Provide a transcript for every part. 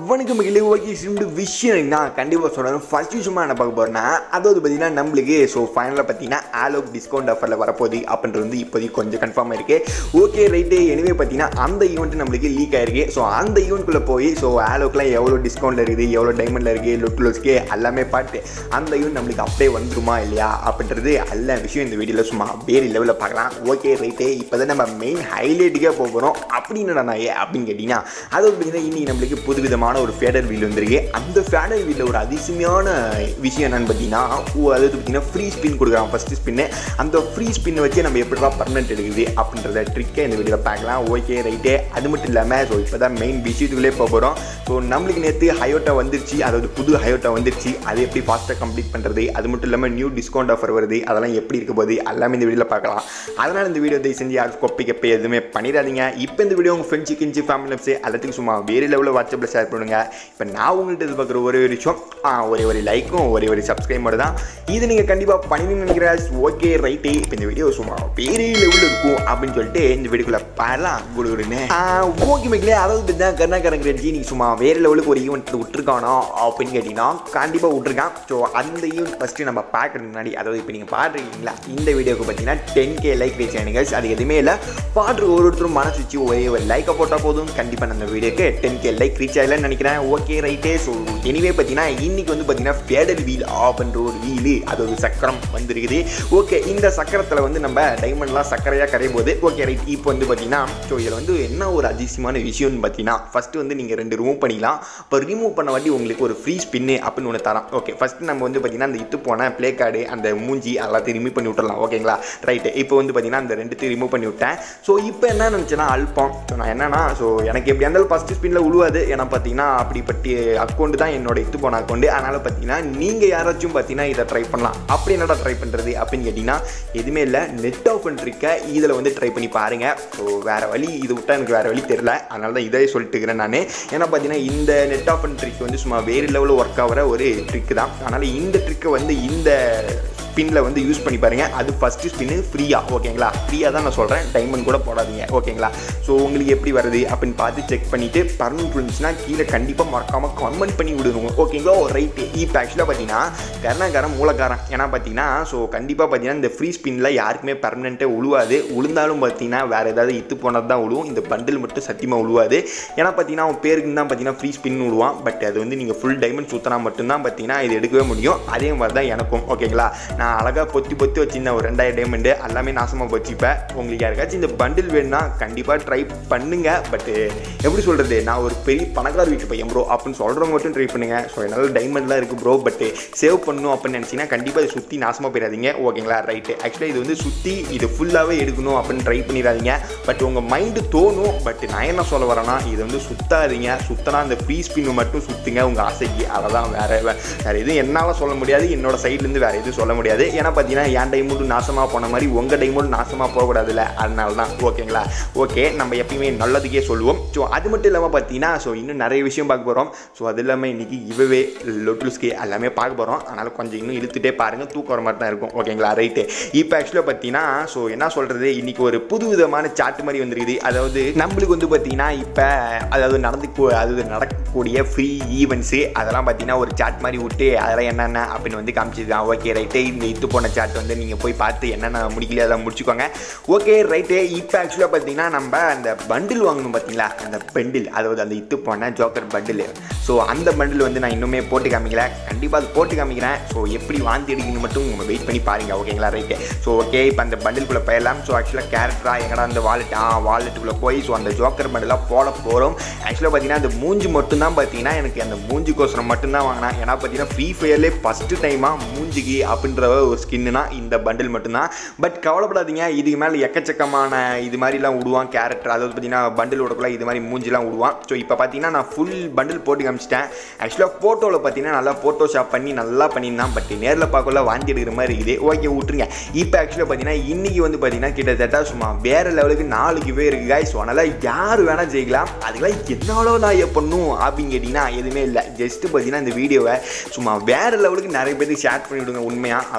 வணக்கம் மகிழ் ஓகே சிண்டு விஷயம் நான் கண்டிப்பாக சொல்கிறேன் ஃபர்ஸ்ட் விஷயமா என்ன பார்க்க போகிறேன்னா அதாவது பார்த்தீங்கன்னா நம்மளுக்கு ஸோ ஃபைனலாக பார்த்தீங்கன்னா ஆலோக் டிஸ்கவுண்ட் ஆஃபரில் வரப்போகுது அப்படின்றது வந்து இப்போதைக்கு கொஞ்சம் கன்ஃபார்ம் ஆயிருக்கு ஓகே ரைட்டு எனவே பார்த்தீங்கன்னா அந்த ஈவெண்ட் நம்மளுக்கு லீக் ஆயிருக்கு ஸோ அந்த ஈவெண்ட்குள்ளே போய் ஸோ ஆலோக்லாம் எவ்வளோ டிஸ்கவுண்ட் இருக்குது எவ்வளோ டைமண்டில் இருக்குது லொட்டுலோஸ்க்கு எல்லாமே பார்த்து அந்த ஈவெண்ட் நம்மளுக்கு அப்படியே வந்துருமா இல்லையா அப்படின்றது எல்லா விஷயம் இந்த வீடியோவில் சும்மா வேறு லெவலில் பார்க்கலாம் ஓகே ரைட்டு இப்போ தான் நம்ம மெயின் ஹைலைட்டுக்கே போக போகிறோம் அப்படின்னு நான் அப்படின்னு கேட்டிங்கன்னா அது பார்த்தீங்கன்னா இன்னைக்கு நம்மளுக்கு புதுவிதமான ஒரு ஃபேடர் வீல் வந்திருக்கு அந்த ஃபேடர் வீலில் ஒரு அதிசயமான விஷயம் என்னன்னு பார்த்தீங்கன்னா ஓ, அதாவது பார்த்தீங்கன்னா ஃப்ரீ ஸ்பின் கொடுக்குறான் ஃபஸ்ட்டு ஸ்பின்னு அந்த ஃப்ரீ ஸ்பின்னை வச்சு நம்ம எப்படிடா பர்மனெண்ட் எடுக்குது அப்படின்றத ட்ரிக்கை இந்த வீடியோவில் பார்க்கலாம் ஓகே ரைட்டு அது மட்டும் இல்லாமல் ஸோ இப்போ தான் மெயின் விஷயத்துக்குள்ளே போக போகிறோம் ஸோ நம்மளுக்கு நேற்று ஹயோட்டா வந்துருச்சு அதாவது புது ஹயோட்டா வந்துருச்சு அதை எப்படி ஃபாஸ்ட்டாக கம்ப்ளீட் பண்ணுறது அது மட்டும் இல்லாமல் நியூ டிஸ்கவுண்ட் ஆஃபர் வருது அதெல்லாம் எப்படி இருக்க போகுது எல்லாமே இந்த வீடியோவில் பார்க்கலாம் அதனால் இந்த வீடியோ தயவு செஞ்சு யாரும் கொப்பி கப்பி எதுவுமே பண்ணிடாதீங்க இப்போ இந்த வீடியோ உங்கள் ஃப்ரெண்ட்ஸு கிஞ்சி ஃபேமிலி மெம்பர்ஸு எல்லாத்துக்கும் சும்மா வேறு லெவலில் வாட்ஸ்அப்பில் ஷேர் பண்ணுங்க இப்போ நான் உங்கள்கிட்ட எதிர்பார்க்குற ஒரே ஒரு விஷயம் ஆ, ஒரே ஒரு லைக்கும் ஒரே ஒரு சப்ஸ்கிரைப் மட்டும் தான் இது நீங்கள் கண்டிப்பாக பண்ணிடுன்னு நினைக்கிறேன் ஓகே ரைட்டு இப்போ இந்த வீடியோ சும்மா வேறு லெவலில் இருக்கும் அப்படின்னு சொல்லிட்டு இந்த வீடியோக்குள்ளே பாடலாம் குடுகுடுன்னு ஓகே மக்களே அதாவது பார்த்தீங்கன்னா கருணாகரன் ரெட்ஜி நீ சும்மா வேறு லெவலுக்கு ஒரு ஈவெண்ட் விட்டுருக்கானோ அப்படின்னு கேட்டிங்கன்னா கண்டிப்பாக விட்டுருக்கான் ஸோ அந்த ஈவெண்ட் ஃபஸ்ட்டு நம்ம பார்க்கறதுக்கு முன்னாடி அதாவது இப்போ நீங்கள் பாடுறீங்களா இந்த வீடியோக்கு பார்த்தீங்கன்னா டென் கே லைக் ரீச் ஆனிங்க அது எதுவுமே இல்லை பாடுற ஒரு ஒருத்தரும் மனசு வச்சு ஒரே ஒரு லைக்கை போட்டால் போதும் கண்டிப்பாக நான் அந்த வீடியோக்கு டென் கே லைக் ரீச் ஆகலன்னு நினைக்கிறேன் ஓகே ரைட்டே ஸோ எனிவே பார்த்தீங்கன்னா இன்னைக்கு வந்து பார்த்தீங்கன்னா ஃபேடல் வீல் அப்படின்ற ஒரு வீலு அது ஒரு சக்கரம் வந்திருக்குது ஓகே இந்த சக்கரத்தில் வந்து நம்ம டைமண்ட்லாம் சக்கரையாக கரையும் போது ஓகே ரைட் இப்போ வந்து பார்த்தீங்கன்னா ஸோ இதில் வந்து என்ன ஒரு அதிசயமான விஷயம்னு பார்த்தீங்கன்னா ஃபஸ்ட்டு வந்து நீங்கள் ரெண்டு ரிமூவ் பண்ணிக்கலாம் இப்போ ரிமூவ் பண்ண வாட்டி உங்களுக்கு ஒரு ஃப்ரீ ஸ்பின்னு அப்படின்னு ஒன்று தரோம் ஓகே ஃபஸ்ட்டு நம்ம வந்து பார்த்தீங்கன்னா அந்த இத்து போன ப்ளே கார்டு அந்த மூஞ்சி எல்லாத்தையும் ரிமூவ் பண்ணி விட்டுறலாம் ஓகேங்களா ரைட்டு இப்போ வந்து பார்த்தீங்கன்னா அந்த ரெண்டுத்தையும் ரிமூவ் பண்ணி விட்டேன் ஸோ இப்போ என்ன நினச்சேன்னா அல்பம் ஸோ நான் என்னன்னா ஸோ எனக்கு எப்படியா இருந்தாலும் ஃபஸ்ட்டு ஸ்பின்னில் உழுவாது ஏன்னா பார்த்தீங்கன்னா அப்படிப்பட்ட அக்கௌண்ட் தான் என்னோட இத்து போன அக்கௌண்ட் அதனால் பார்த்தீங்கன்னா நீங்கள் யாராச்சும் பார்த்தீங்கன்னா இதை ட்ரை பண்ணலாம் அப்படி என்னடா ட்ரை பண்ணுறது அப்படின்னு கேட்டிங்கன்னா எதுவுமே இல்லை நெட் ஆஃப் பண்ணிருக்க இதில் வந்து ட்ரை பண்ணி பாருங்கள் ஸோ வேறு வழி இது விட்டா எனக்கு வேறு வழி தெரில அதனால தான் இதே சொல்லிட்டுக்கிறேன் நான் ஏன்னா பார்த்தீங்கன்னா இந்த நெட் ஆஃப் ட்ரிக் வந்து சும்மா வேறு லெவலில் ஒர்க் ஆகிற ஒரு ட்ரிக் தான் அதனால் இந்த ட்ரிக்கை வந்து இந்த ஸ்பின்னில் வந்து யூஸ் பண்ணி பாருங்கள் அது ஃபஸ்ட்டு ஸ்பின்னு ஃப்ரீயாக ஓகேங்களா ஃப்ரீயாக தான் நான் சொல்கிறேன் டைமண்ட் கூட போடாதீங்க ஓகேங்களா ஸோ உங்களுக்கு எப்படி வருது அப்படின்னு பார்த்து செக் பண்ணிவிட்டு பர்மனெண்ட் இருந்துச்சுன்னா கீழே கண்டிப்பாக மறக்காமல் கமெண்ட் பண்ணி விடுங்க ஓகேங்களா ரைட்டு இப்போ ஆக்சுவலாக பார்த்தீங்கன்னா கருணாகாரம் மூலக்காரன் ஏன்னா பார்த்தீங்கன்னா ஸோ கண்டிப்பாக பார்த்தீங்கன்னா இந்த ஃப்ரீ ஸ்பின்னில் யாருக்குமே பர்மனெண்ட்டே உழுவாது உளுந்தாலும் பார்த்தீங்கன்னா வேறு ஏதாவது இத்து போனது தான் உழுவும் இந்த பண்டில் மட்டும் சத்தியமாக உழுவாது ஏன்னா பார்த்தீங்கன்னா அவன் பேருக்கு தான் பார்த்தீங்கன்னா ஃப்ரீ ஸ்பின் விடுவான் பட் அது வந்து நீங்கள் ஃபுல் டைமண்ட் சுற்றினா மட்டும்தான் பார்த்தீங்கன்னா இது எடுக்கவே முடியும் அதே மாதிரி தான் எனக்கும் ஓகேங்களா நான் அழகாக பொத்தி பொத்தி வச்சிருந்தேன் ஒரு ரெண்டாயிரம் டைமண்டு எல்லாமே நாசமாக போச்சு இப்போ உங்களுக்கு யாருக்காச்சும் இந்த பண்டில் வேணும்னா கண்டிப்பாக ட்ரை பண்ணுங்க பட்டு எப்படி சொல்கிறது நான் ஒரு பெரிய பணக்கார வீட்டு பையன் ப்ரோ அப்படின்னு சொல்கிறவங்க மட்டும் ட்ரை பண்ணுங்க ஸோ என்னால் டைமண்ட்லாம் இருக்குது ப்ரோ பட்டு சேவ் பண்ணணும் அப்படின்னு நினச்சிங்கன்னா கண்டிப்பாக இதை சுற்றி நாசமாக போயிடாதீங்க ஓகேங்களா ரைட்டு ஆக்சுவலாக இது வந்து சுற்றி இது ஃபுல்லாகவே எடுக்கணும் அப்படின்னு ட்ரை பண்ணிடாதீங்க பட் உங்கள் மைண்டு தோணும் பட் நான் என்ன சொல்ல வரேன்னா இது வந்து சுத்தாதீங்க சுத்தனா அந்த ஃப்ரீ ஸ்பின் மட்டும் சுற்றுங்க உங்கள் ஆசைக்கு அதெல்லாம் வேறு வேறு எதுவும் என்னால் சொல்ல முடியாது என்னோட சைட்லேருந்து வேறு எதுவும் சொல்ல முடியாது ஏன்னா பார்த்தீங்கன்னா என் டைமோடு நாசமாக போன மாதிரி உங்கள் டைமோடு நாசமாக போகக்கூடாதுல்ல அதனால தான் ஓகேங்களா ஓகே நம்ம எப்பயுமே நல்லதுக்கே சொல்லுவோம் ஸோ அது மட்டும் இல்லாமல் பார்த்தீங்கன்னா ஸோ இன்னும் நிறைய விஷயம் பார்க்க போகிறோம் ஸோ அது இல்லாமல் இன்றைக்கி இவவே லொட்டுலுஸ்கே எல்லாமே பார்க்க போகிறோம் அதனால் கொஞ்சம் இன்னும் இழுத்துட்டே பாருங்கள் தூக்கம் வர மாதிரி தான் இருக்கும் ஓகேங்களா ரைட்டு இப்போ ஆக்சுவலாக பார்த்தீங்கன்னா ஸோ என்ன சொல்கிறது இன்றைக்கி ஒரு புது விதமான சாட்டு மாதிரி வந்துருக்குது அதாவது நம்மளுக்கு வந்து பார்த்தீங்கன்னா இப்போ அதாவது நடந்து கூ- அதாவது நடக்கக்கூடிய ஃப்ரீ ஈவெண்ட்ஸு அதெல்லாம் பார்த்தீங்கன்னா ஒரு சாட் மாதிரி விட்டு அதெல்லாம் என்னென்ன அப்படின்னு வந்து காமிச்சிருக்கான் ஓகே ரைட்டு இந்த இத்து போன சாட் வந்து நீங்கள் போய் பார்த்து என்னென்ன முடிக்கலையோ அதை முடிச்சுக்கோங்க ஓகே ரைட்டு இப்போ ஆக்சுவலாக பார்த்தீங்கன்னா நம்ம அந்த பண்டில் வாங்கணும் பார்த்தீங்களா அந்த பண்டில் அதாவது அந்த இத்து போன ஜோக்கர் பண்டில் ஸோ அந்த பண்டில் வந்து நான் இன்னுமே போட்டு காமிக்கல கண்டிப்பாக அது போட்டு காமிக்கிறேன் ஸோ எப்படி வாந்தி அடிக்கணும் மட்டும் உங்கள் வெயிட் பண்ணி பாருங்க ஓகேங்களா ரைட்டு ஸோ ஓகே இப்போ அந்த பண்டிலுக்குள்ளே போயிடலாம் ஸோ ஆக்சுவலாக கேரக்டரா எங்கடா அந்த வாலெட் ஆ வாலெட்டுக்குள்ளே போய் ஸோ அந்த ஜோக்கர் பண்டிலாக போட போகிறோம் ஆக்சுவலாக பார்த்தீங்கன்னா அந்த மூஞ்சி மட்டும்தான் பார்த்தீங்கன்னா எனக்கு அந்த மூஞ்சிக்கோசரம் மட்டும்தான் வாங்கினேன் ஏன்னா பார்த்தீங்கன்னா ஃப்ரீ ஃபயர்லேயே ஃபஸ்ட்டு டைமாக மூஞ்சிக்கு அப்படின்ற ஒரு ஸ்கின்னுனா இந்த பண்டில் மட்டும்தான் பட் கவலைப்படாதீங்க இதுக்கு மேலே எக்கச்சக்கமான இது மாதிரிலாம் விடுவான் கேரக்டர் அதாவது பார்த்தீங்கன்னா பண்டில் விடக்குள்ள இது மாதிரி மூஞ்சிலாம் விடுவான் ஸோ இப்போ பார்த்தீங்கன்னா நான் ஃபுல் பண்டில் போட்டு காமிச்சிட்டேன் ஆக்சுவலாக ஃபோட்டோவில் பார்த்தீங்கன்னா நல்லா ஃபோட்டோஷாப் பண்ணி நல்லா பண்ணியிருந்தான் பட் நேரில் பார்க்கல வாந்தி எடுக்கிற மாதிரி இருக்குது ஓகே விட்டுருங்க இப்போ ஆக்சுவலாக பார்த்தீங்கன்னா இன்றைக்கி வந்து பார்த்தீங்கன்னா கிட்டத்தட்ட சும்மா வேறு லெவலுக்கு நாலு கிவே இருக்குது guys ஸோ அதனால் யார் வேணால் ஜெயிக்கலாம் அதுக்கெல்லாம் என்னாலோ நான் ஏன் பண்ணும் அப்படின்னு கேட்டிங்கன்னா எதுவுமே இல்லை ஜஸ்ட்டு பார்த்தீங்கன்னா இந்த வீடியோவை சும்மா வேறு லெவலுக்கு நிறைய பேருக்கு ஷேர் பண்ணிவிடுங்க உண்மையாக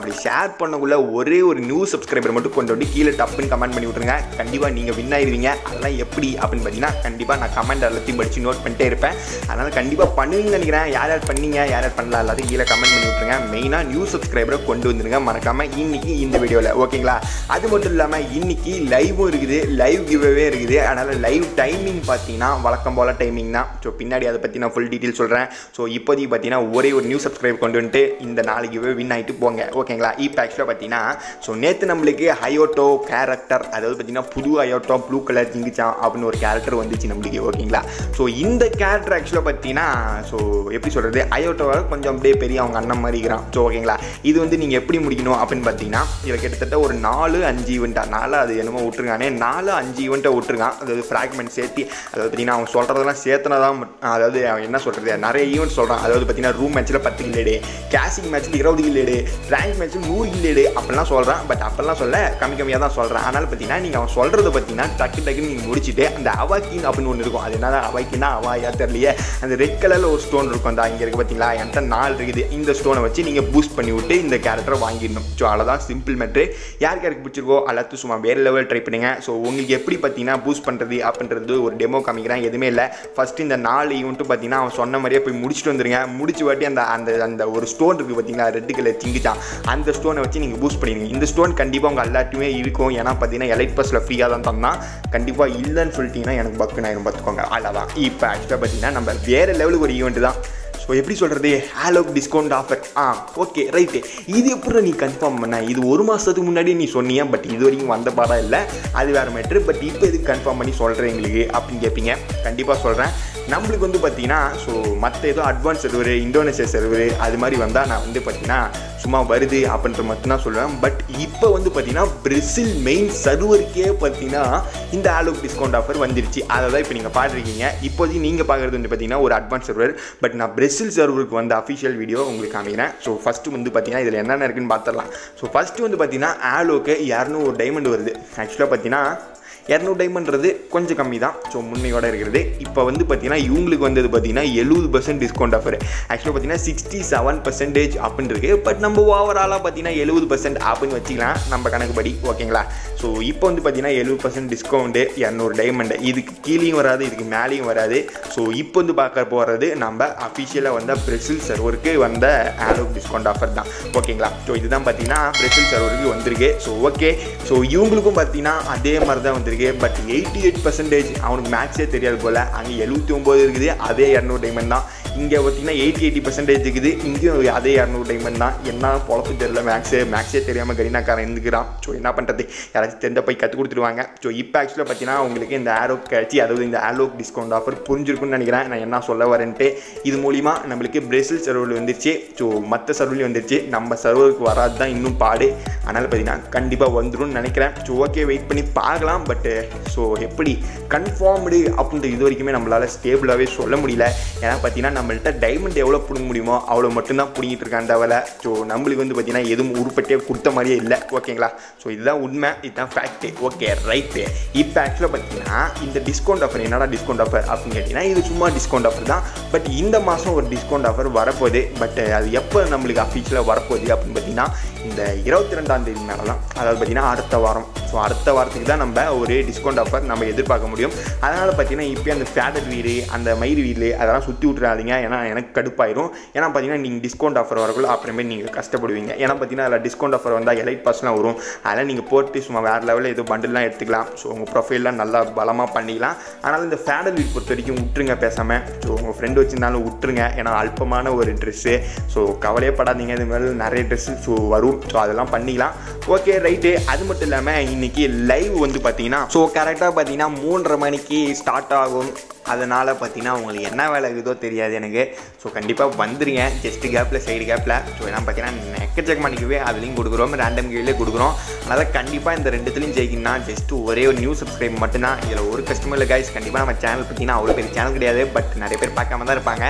அப்படி ஷேர் பண்ணக்குள்ள ஒரே ஒரு நியூ சப்ஸ்கிரைபர் மட்டும் கொண்டு வந்து கீழே டப்புன்னு கமெண்ட் பண்ணி விட்ருங்க கண்டிப்பாக நீங்கள் வின் ஆயிருவீங்க அதெல்லாம் எப்படி அப்படின்னு பார்த்தீங்கன்னா கண்டிப்பாக நான் கமெண்ட் எல்லாத்தையும் படித்து நோட் பண்ணிட்டே இருப்பேன் அதனால் கண்டிப்பாக பண்ணுவீங்கன்னு நினைக்கிறேன் யார் யார் பண்ணீங்க யார் யார் பண்ணலாம் எல்லாத்தையும் கீழே கமெண்ட் பண்ணி விட்ருங்க மெயினாக நியூ சப்ஸ்கிரைபரை கொண்டு வந்துருங்க மறக்காமல் இன்னைக்கு இந்த வீடியோவில் ஓகேங்களா அது மட்டும் இல்லாமல் இன்னைக்கு லைவும் இருக்குது லைவ் கிவ்வே இருக்குது அதனால் லைவ் டைமிங் பார்த்தீங்கன்னா வழக்கம் போல் டைமிங் தான் ஸோ பின்னாடி அதை பற்றி நான் ஃபுல் டீட்டெயில் சொல்கிறேன் ஸோ இப்போதைக்கு பார்த்தீங்கன்னா ஒரே ஒரு நியூ சப்ஸ்கிரைப் கொண்டு வந்துட்டு இந்த நாலு கிவ்வே வின் ஆகிட்டு போங்க ஓகேங்களா இப்போ ஆக்சுவலாக பார்த்தீங்கன்னா ஸோ நேற்று நம்மளுக்கு ஹயோட்டோ கேரக்டர் அதாவது பார்த்தீங்கன்னா புது ஹயோட்டோ ப்ளூ கலர் ஜிங்கிச்சான் அப்படின்னு ஒரு கேரக்டர் வந்துச்சு நம்மளுக்கு ஓகேங்களா ஸோ இந்த கேரக்டர் ஆக்சுவலாக பார்த்தீங்கன்னா ஸோ எப்படி சொல்கிறது ஹயோட்டோவை கொஞ்சம் அப்படியே பெரிய அவங்க அண்ணன் மாதிரி இருக்கிறான் ஸோ ஓகேங்களா இது வந்து நீங்கள் எப்படி முடிக்கணும் அப்படின்னு பார்த்தீங்கன்னா இதில் கிட்டத்தட்ட ஒரு நாலு அஞ்சு ஈவெண்ட்டா நாலு அது என்னமோ விட்டுருக்கானே நாலு அஞ்சு ஈவெண்ட்டை விட்டுருக்கான் அதாவது ஃப்ராக்மெண்ட் சேர்த்து அதாவது பார்த்தீங்கன்னா அவன் சொல்கிறதெல்லாம் சேர்த்துனா தான் அதாவது அவன் என்ன சொல்கிறது நிறைய ஈவெண்ட் சொல்கிறான் அதாவது பார்த்தீங்கன்னா ரூம் மேட்ச்சில் பத்து கில்லேடு கேசிங் மேட்ச்சில் இருபது கில்லேடு ரேங்க் மேட்ச்சில் நூறு கில்லேடு அப்படிலாம் சொல்கிறான் பட் அப்பெல்லாம் சொல்ல கம்மி கம்மியாக தான் சொல்கிறேன் அதனால் பார்த்தீங்கன்னா நீங்கள் அவன் சொல்கிறத பார்த்தீங்கன்னா டக்கு டக்குன்னு நீங்கள் முடிச்சுட்டு அந்த அவாக்கின் அப்படின்னு ஒன்று இருக்கும் அது என்ன அவாக்கினா அவாயா தெரியலையே அந்த ரெட் கலரில் ஒரு ஸ்டோன் இருக்கும் அந்த இங்கே இருக்குது பார்த்தீங்களா என்கிட்ட நாலு இருக்குது இந்த ஸ்டோனை வச்சு நீங்கள் பூஸ்ட் பண்ணி விட்டு இந்த கேரக்டரை வாங்கிடணும் ஸோ அவ்வளோதான் சிம்பிள் மெட்ரு யாருக்கு யாருக்கு பிடிச்சிருக்கோ எல்லாத்தையும் சும்மா வேறு லெவல் ட்ரை பண்ணுங்க ஸோ உங்களுக்கு எப்படி பார்த்தீங்கன்னா பூஸ்ட் பண்ணுறது அப்படின்றது ஒரு டெமோ காமிக்கிறேன் எதுவுமே இல்லை ஃபஸ்ட்டு இந்த நாலு ஈவெண்ட்டும் பார்த்தீங்கன்னா அவன் சொன்ன மாதிரியே போய் முடிச்சுட்டு வந்துருங்க முடிச்சு வாட்டி அந்த அந்த அந்த ஒரு ஸ்டோன் இருக்குது பார்த்தீங்களா ரெட் கலர் சிங்கிச்சான் அந்த ஸ்டோனை வச்சு நீங்கள் பூஸ்ட் பண்ணிடுங்க இந்த ஸ்டோன் கண்டிப்பாக உங்கள் எல்லாத்தையுமே இருக்கும் ஏன்னா பார்த்தீங்கன்னா எலைட் பஸ்ஸில் ஃப்ரீயாக தான் தந்தான் கண்டிப்பாக இல்லைன்னு சொல்லிட்டீங்கன்னா எனக்கு பக்குன்னு ஆயிரும் பார்த்துக்கோங்க அவ்வளோதான் இப்போ ஆக்சுவலாக பார்த்தீங்கன்னா நம்ம வேறு லெவலுக்கு ஒரு ஈவெண்ட் தான் ஸோ எப்படி சொல்கிறது ஹேலோக் டிஸ்கவுண்ட் ஆஃபர் ஆ ஓகே ரைட்டு இது எப்படி நீ கன்ஃபார்ம் பண்ண இது ஒரு மாதத்துக்கு முன்னாடி நீ சொன்னிய பட் இது வரைக்கும் வந்த பாடம் இல்லை அது வேறு மேட்ரு பட் இப்போ எதுக்கு கன்ஃபார்ம் பண்ணி சொல்கிறேன் எங்களுக்கு அப்படின்னு கேட்பீங்க கண்டிப்பாக சொல்கிறேன் நம்மளுக்கு வந்து பார்த்தீங்கன்னா ஸோ மற்ற ஏதோ அட்வான்ஸ் சர்வர் இந்தோனேஷியா சர்வர் அது மாதிரி வந்தால் நான் வந்து பார்த்தீங்கன்னா சும்மா வருது அப்படின்ற மட்டும்தான் சொல்லுவேன் பட் இப்போ வந்து பார்த்தீங்கன்னா பிரேசில் மெயின் சர்வருக்கே பார்த்தீங்கன்னா இந்த ஆலோக் டிஸ்கவுண்ட் ஆஃபர் வந்துருச்சு அதை தான் இப்போ நீங்கள் பார்த்துருக்கீங்க இப்போதைக்கு நீங்கள் பார்க்குறது வந்து பார்த்தீங்கன்னா ஒரு அட்வான்ஸ் சர்வர் பட் நான் பிரேசில் சர்வருக்கு வந்த அஃபிஷியல் வீடியோ உங்களுக்கு காமிக்கிறேன் ஸோ ஃபஸ்ட்டு வந்து பார்த்தீங்கன்னா இதில் என்னென்ன இருக்குன்னு பார்த்துடலாம் ஸோ ஃபஸ்ட்டு வந்து பார்த்தீங்கன்னா ஆலோக்கு இரநூறு டைமண்ட் வருது ஆக்சுவலாக பார்த்தீங்கன்னா இரநூறு டைமண்ட்றது கொஞ்சம் கம்மி தான் ஸோ முன்னையோட இருக்கிறது இப்போ வந்து பார்த்தீங்கன்னா இவங்களுக்கு வந்தது பார்த்தீங்கன்னா எழுபது பர்சன்ட் டிஸ்கவுண்ட் ஆஃபர் ஆக்சுவலாக பார்த்தீங்கன்னா சிக்ஸ்டி செவன் பர்சன்டேஜ் அப்படின்னு இருக்கு பட் நம்ம ஓவராலாக பார்த்தீங்கன்னா எழுபது பர்சன்ட் அப்படின்னு வச்சுக்கலாம் நம்ம கணக்குப்படி ஓகேங்களா ஸோ இப்போ வந்து பார்த்தீங்கன்னா எழுபது பர்சன்ட் டிஸ்கவுண்ட்டு இரநூறு டைமண்ட் இதுக்கு கீழேயும் வராது இதுக்கு மேலேயும் வராது ஸோ இப்போ வந்து பார்க்க போகிறது நம்ம அஃபிஷியலாக வந்த பிரேசில் சர்வருக்கு வந்த ஆலோக் டிஸ்கவுண்ட் ஆஃபர் தான் ஓகேங்களா ஸோ இதுதான் பார்த்தீங்கன்னா பிரேசில் சர்வருக்கு வந்திருக்கு ஸோ ஓகே ஸோ இவங்களுக்கும் பார்த்தீங்கன்னா அதே மாதிரி தான் வந்திருக்கு பட் எயிட்டி எயிட் பர்சன்டேஜ் அவனுக்கு மேக்ஸே தெரியாது போல் அங்கே எழுபத்தி ஒம்பது இருக்குது அதே இரநூறு டைமண்ட் தான் இங்கே பார்த்தீங்கன்னா எயிட்டி எயிட்டி பர்சன்டேஜ் இருக்குது இங்கேயும் அதே இரநூறு டைமண்ட் தான் என்ன பொழப்பு தெரியல மேக்ஸு மேக்ஸே தெரியாமல் கரீனாக்காரன் இருந்துக்கிறான் ஸோ என்ன பண்ணுறது யாராச்சும் தெரிஞ்ச போய் கற்றுக் கொடுத்துருவாங்க ஸோ இப்போ ஆக்சுவலாக பார்த்தீங்கன்னா உங்களுக்கு இந்த ஆரோக் கழிச்சு அதாவது இந்த ஆலோக் டிஸ்கவுண்ட் ஆஃபர் புரிஞ்சிருக்குன்னு நினைக்கிறேன் நான் என்ன சொல்ல வரேன்ட்டு இது மூலிமா நம்மளுக்கு பிரேசில் சர்வரில் வந்துருச்சு ஸோ மற்ற சர்வர்லையும் வந்துருச்சு நம்ம சர்வருக்கு வராது தான் இன்னும் பாடு அதனால் பார்த்தீங்கன்னா கண்டிப்பாக வந்துடும் நினைக்கிறேன் ஸோ ஓகே வெயிட் பண்ணி பார்க்கலாம் பட்டு ஸோ எப்படி கன்ஃபார்ம்டு அப்படின்ற இது வரைக்குமே நம்மளால் ஸ்டேபிளாகவே சொல்ல முடியல ஏன்னா பார்த்தீங்கன்னா நம்மள்ட்ட டைமண்ட் எவ்வளோ பிடுங்க முடியுமோ அவ்வளோ மட்டும்தான் பிடிங்கிட்டு இருக்கான் தவிர ஸோ நம்மளுக்கு வந்து பார்த்தீங்கன்னா எதுவும் உருப்பட்டியே கொடுத்த மாதிரியே இல்லை ஓகேங்களா ஸோ இதுதான் உண்மை இதுதான் ஃபேக்ட்டு ஓகே ரைட்டு இப்போ ஆக்சுவலாக பார்த்தீங்கன்னா இந்த டிஸ்கவுண்ட் ஆஃபர் என்னடா டிஸ்கவுண்ட் ஆஃபர் அப்படின்னு கேட்டிங்கன்னா இது சும்மா டிஸ்கவுண்ட் ஆஃபர் தான் பட் இந்த மாதம் ஒரு டிஸ்கவுண்ட் ஆஃபர் வரப்போகுது பட் அது எப்போ நம்மளுக்கு அஃபீஷியலாக வரப்போகுது அப்படின்னு பார்த்தீங்கன்னா இந்த இருபத்தி ரெண்டாம் தேதி மேலே தான் அதாவது பார்த்தீங்கன்னா அடுத்த வாரம் ஸோ அடுத்த வாரத்துக்கு தான் நம்ம ஒரு டிஸ்கவுண்ட் ஆஃபர் நம்ம எதிர்பார்க்க முடியும் அதனால் பார்த்தீங்கன்னா இப்போ அந்த ஃபேடட் வீடு அந்த மயிறு வீடு அதெல்லாம் சுற்றி விட்றாதீங்க ஏன்னா எனக்கு கடுப்பாயிரும் ஏன்னா பார்த்தீங்கன்னா நீங்கள் டிஸ்கவுண்ட் ஆஃபர் வரக்குள்ள அப்புறமே நீங்கள் கஷ்டப்படுவீங்க ஏன்னா பார்த்தீங்கன்னா அதில் டிஸ்கவுண்ட் ஆஃபர் வந்தால் எலைட் பாஸ்லாம் வரும் அதெல்லாம் நீங்கள் போட்டு சும்மா வேறு லெவலில் ஏதோ பண்டில்லாம் எடுத்துக்கலாம் ஸோ உங்கள் ப்ரொஃபைல்லாம் நல்லா பலமாக பண்ணிக்கலாம் ஆனால் இந்த ஃபேடல் வீட் பொறுத்த வரைக்கும் விட்டுருங்க பேசாமல் ஸோ உங்கள் ஃப்ரெண்டு வச்சுருந்தாலும் விட்டுருங்க ஏன்னா அல்பமான ஒரு ட்ரெஸ்ஸு ஸோ கவலையே படாதீங்க இது மாதிரி நிறைய ட்ரெஸ்ஸு ஸோ வரும் ஸோ அதெல்லாம் பண்ணிக்கலாம் ஓகே ரைட்டு அது மட்டும் இல்லாமல் இன்றைக்கி லைவ் வந்து பார்த்தீங்கன்னா ஸோ கரெக்டாக பார்த்தீங்கன்னா மூன்றரை மணிக்கு ஸ்டார்ட் ஆகும் அதனால் பார்த்தீங்கன்னா உங்களுக்கு என்ன வேலை இருக்குதோ தெரியாது எனக்கு ஸோ கண்டிப்பாக வந்துருங்க ஜஸ்ட் கேப்பில் சைடு கேப்பில் ஸோ ஏன்னா பார்த்தீங்கன்னா எக்கச்சக்கமாக நிற்கவே அதுலேயும் கொடுக்குறோம் ரேண்டம் கீழே கொடுக்குறோம் அதனால் கண்டிப்பாக இந்த ரெண்டுத்துலையும் ஜெயிக்கணும்னா ஜஸ்ட் ஒரே ஒரு நியூ சப்ஸ்கிரைப் மட்டும்தான் இதில் ஒரு கஸ்டமர் இல்லை கைஸ் கண்டிப்பாக நம்ம சேனல் பார்த்தீங்கன்னா அவ்வளோ பெரிய சேனல் கிடையாது பட் நிறைய பேர் பார்க்காம தான் இருப்பாங்க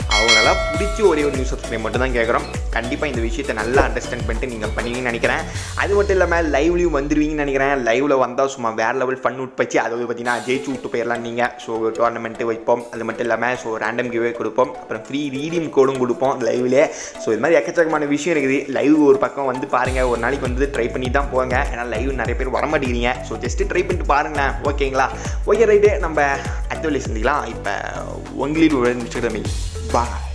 அவங்களெல்லாம் பிடிச்ச ஒரே ஒரு நியூஸ் சப்ஸ்கிரைப் மட்டும் தான் கேட்குறோம் கண்டிப்பாக இந்த விஷயத்தை நல்லா அண்டர்ஸ்டாண்ட் பண்ணிட்டு நீங்கள் பண்ணுவீங்கன்னு நினைக்கிறேன் அது மட்டும் இல்லாமல் லைவ்லையும் வந்துடுவீங்கன்னு நினைக்கிறேன் லைவில் வந்தால் சும்மா வேறு லெவல் ஃபன் உட்பச்சு அதாவது பார்த்தீங்கன்னா ஜெயிச்சு விட்டு போயிடலாம் நீங்கள் ஸோ டோர்னமெண்ட்டு வைப்போம் அது மட்டும் இல்லாமல் ஸோ ரேண்டம் கிவே கொடுப்போம் அப்புறம் ஃப்ரீ ரீடிம் கோடும் கொடுப்போம் லைவ்லேயே ஸோ இது மாதிரி எக்கச்சக்கமான விஷயம் இருக்குது லைவ் ஒரு பக்கம் வந்து பாருங்கள் ஒரு நாளைக்கு வந்து ட்ரை பண்ணி தான் போங்க ஏன்னா லைவ் நிறைய பேர் வர மாட்டேங்கிறீங்க ஸோ ஜஸ்ட்டு ட்ரை பண்ணிட்டு பாருங்களேன் ஓகேங்களா ஓகே ரைட்டு நம்ம அடுத்த வேலையை சந்திக்கலாம் இப்போ உங்களில் ஒரு நிமிஷம் பாய்